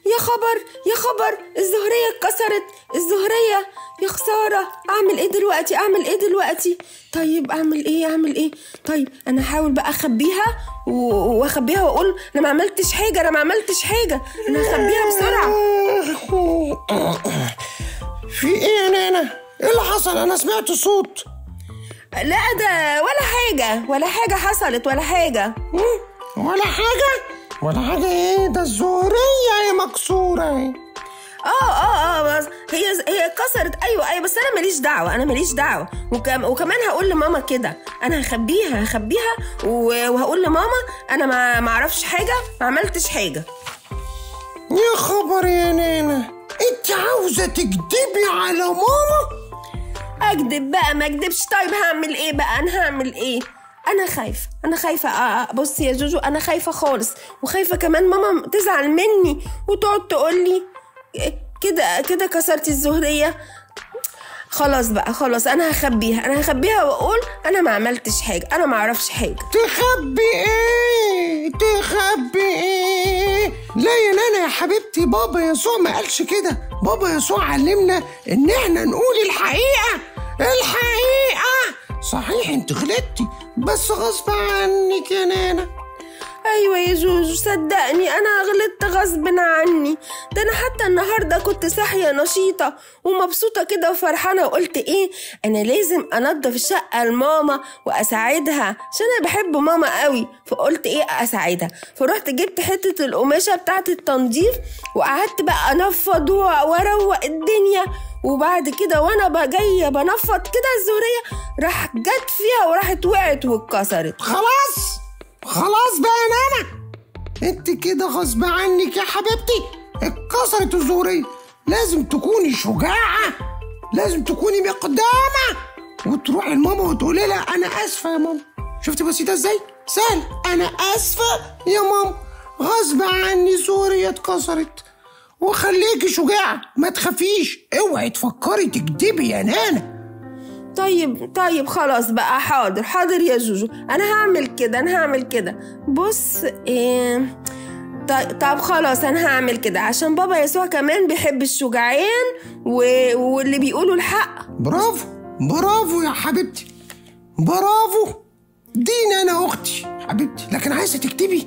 يا خبر يا خبر الزهرية اتكسرت الزهرية يا خسارة أعمل إيه دلوقتي أعمل إيه دلوقتي طيب أعمل إيه أعمل إيه طيب أنا هحاول بقى أخبيها و- وأخبيها وأقول أنا ما عملتش حاجة أنا ما عملتش حاجة أنا هخبيها بسرعة في ايه يا نانا ايه اللي حصل انا سمعت صوت لا ده ولا حاجة ولا حاجة حصلت ولا حاجة مم، ولا حاجه ولا حاجه ايه ده الزهريه هي مكسوره اهي. اه اه اه بس هي هي اتكسرت ايوه ايوه بس انا ماليش دعوه انا ماليش دعوه وكم وكمان هقول لماما كده انا هخبيها هخبيها و- وهقول لماما انا ما ما اعرفش حاجه ما عملتش حاجه يا خبر يا نانا انت عاوزه تكدبي على ماما اكدب بقى ما اكدبش طيب هعمل ايه بقى انا هعمل ايه انا خايفه انا خايفه آه آه، بصي يا جوجو انا خايفه خالص وخايفه كمان ماما تزعل مني وتقعد تقول لي كده كده كسرتي الزهريه خلاص بقى خلاص انا هخبيها انا هخبيها واقول انا ما عملتش حاجه انا ما اعرفش حاجه تخبي ايه تخبي ايه لا يا نانا يا حبيبتي بابا يسوع ما قالش كده بابا يسوع علمنا ان احنا نقول الحقيقة الحقيقة صحيح انت غلطتي بس غصب عنك يا نانا ايوه يا جوجو صدقني انا غلطت غصب عني ده انا حتى النهارده كنت صاحيه نشيطه ومبسوطه كده وفرحانه وقلت ايه انا لازم انضف الشقه لماما واساعدها عشان انا بحب ماما قوي فقلت ايه اساعدها فرحت جبت حته القماشه بتاعه التنظيف وقعدت بقى انفض و- واروق الدنيا وبعد كده وانا بقى جايه بنفض كده الزهريه راح جت فيها وراحت وقعت واتكسرت خلاص خلاص بقى يا نانا انت كده غصب عنك يا حبيبتي اتكسرت الزهرية لازم تكوني شجاعة لازم تكوني مقدامة وتروحي لماما وتقولي لها انا اسفة يا ماما شفتي بسيطة ازاي؟ سهل انا اسفة يا ماما غصب عني زهرية اتكسرت وخليكي شجاعة ما تخافيش اوعي تفكري تكدبي يا نانا طيب طيب خلاص بقى حاضر حاضر يا جوجو انا هعمل كده انا هعمل كده بص إيه طيب, طب خلاص انا هعمل كده عشان بابا يسوع كمان بيحب الشجعان و... واللي بيقولوا الحق برافو برافو يا حبيبتي برافو دي انا اختي حبيبتي لكن عايزه تكتبي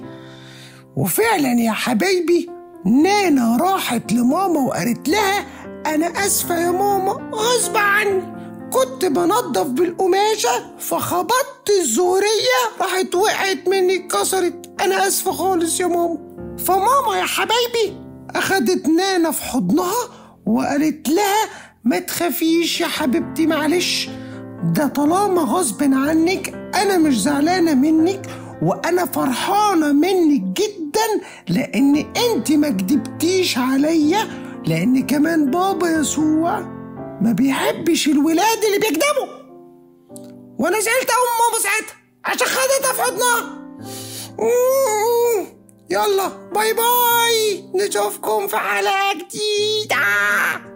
وفعلا يا حبايبي نانا راحت لماما وقالت لها انا اسفه يا ماما غصب عني كنت بنضف بالقماشه فخبطت الزهريه راحت وقعت مني اتكسرت انا اسفه خالص يا ماما فماما يا حبايبي اخدت نانا في حضنها وقالت لها ما تخافيش يا حبيبتي معلش ده طالما غصب عنك انا مش زعلانه منك وانا فرحانه منك جدا لان انت ما كدبتيش عليا لان كمان بابا يسوع ما بيحبش الولاد اللي بيكدبوا وانا زعلت قوي من ماما ساعتها عشان خدتها في حضنها مم. يلا باي باي نشوفكم في حلقه جديده